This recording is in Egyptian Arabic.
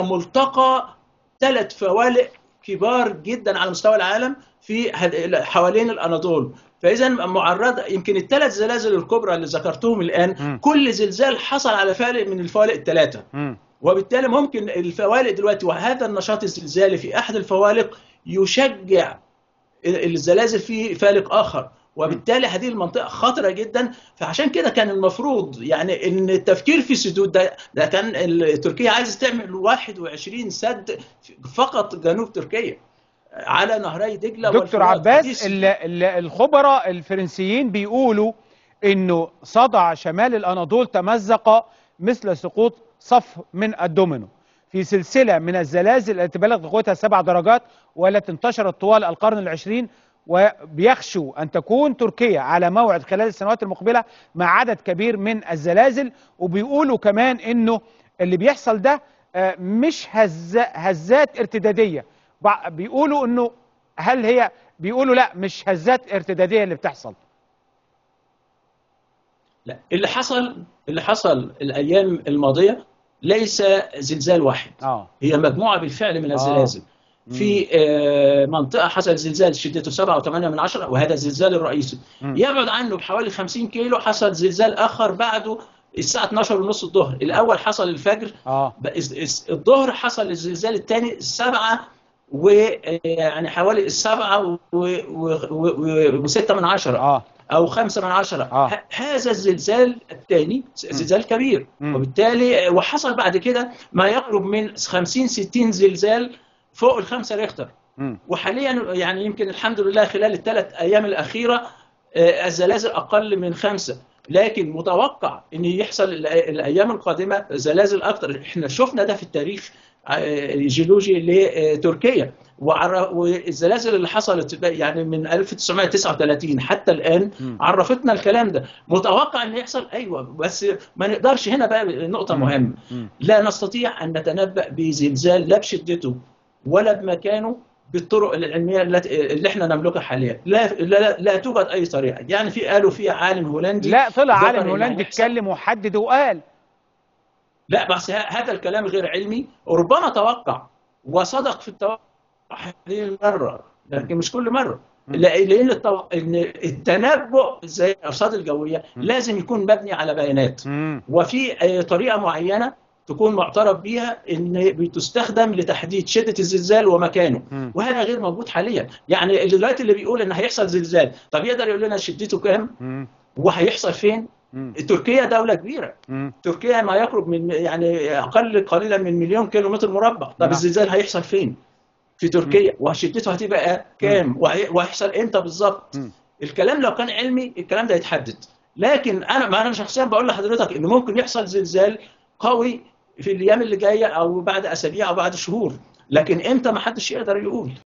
ملتقى ثلاث فوالق كبار جدا على مستوى العالم في حوالين الاناضول فاذا معرضه يمكن الثلاث زلازل الكبرى اللي ذكرتهم الان م. كل زلزال حصل على فالق من الفوالق الثلاثه وبالتالي ممكن الفوالق دلوقتي وهذا النشاط الزلزالي في احد الفوالق يشجع الزلازل في فالق اخر وبالتالي هذه المنطقه خطره جدا فعشان كده كان المفروض يعني ان التفكير في السدود ده ده كان تركيا عايزه تعمل 21 سد فقط جنوب تركيا على نهري دجله دكتور عباس الخبراء الفرنسيين بيقولوا انه صدع شمال الاناضول تمزق مثل سقوط صف من الدومينو في سلسله من الزلازل التي بلغت قوتها سبع درجات والتي انتشرت طوال القرن العشرين وبيخشوا أن تكون تركيا على موعد خلال السنوات المقبلة مع عدد كبير من الزلازل وبيقولوا كمان أنه اللي بيحصل ده مش هز هزات ارتدادية بيقولوا أنه هل هي بيقولوا لا مش هزات ارتدادية اللي بتحصل لا اللي حصل اللي حصل الأيام الماضية ليس زلزال واحد آه. هي مجموعة بالفعل من الزلازل آه. في منطقه حصل زلزال شدته 7.8 من عشرة وهذا الزلزال الرئيسي م. يبعد عنه بحوالي 50 كيلو حصل زلزال اخر بعده الساعه 12 ونص الظهر الاول حصل الفجر آه. الظهر حصل الزلزال الثاني السبعة ويعني حوالي السبعة وستة من عشرة آه. أو خمسة من عشرة آه. هذا الزلزال الثاني زلزال كبير م. وبالتالي وحصل بعد كده ما يقرب من 50 60 زلزال فوق الخمسة ريختر م. وحاليا يعني يمكن الحمد لله خلال الثلاث أيام الأخيرة الزلازل أقل من خمسة لكن متوقع أن يحصل الأيام القادمة زلازل أكثر احنا شفنا ده في التاريخ الجيولوجي لتركيا والزلازل اللي حصلت يعني من 1939 حتى الآن م. عرفتنا الكلام ده متوقع أن يحصل أيوة بس ما نقدرش هنا بقى نقطة مهمة م. لا نستطيع أن نتنبأ بزلزال لا بشدته ولا بمكانه بالطرق العلميه اللي احنا نملكها حاليا لا لا لا توجد اي طريقه يعني في قالوا في عالم هولندي لا طلع عالم هولندي اتكلم وحدد وقال لا بس هذا الكلام غير علمي ربما توقع وصدق في التوقع هذه المره لكن مش كل مره لان التو... ان التنبؤ زي الارصاد الجويه لازم يكون مبني على بيانات م. وفي طريقه معينه تكون معترف بيها ان بتستخدم لتحديد شده الزلزال ومكانه م. وهذا غير موجود حاليا يعني دلوقتي اللي بيقول ان هيحصل زلزال طب يقدر يقول لنا شدته كام م. وهيحصل فين م. تركيا دوله كبيره م. تركيا ما يقرب من يعني اقل قليلا من مليون كيلو متر مربع طب نعم. الزلزال هيحصل فين في تركيا وشدته هتبقى كام وهيحصل امتى بالظبط م. الكلام لو كان علمي الكلام ده يتحدد لكن انا ما انا شخصيا بقول لحضرتك ان ممكن يحصل زلزال قوي في الايام اللي جايه او بعد اسابيع او بعد شهور لكن امتى ما حدش يقدر يقول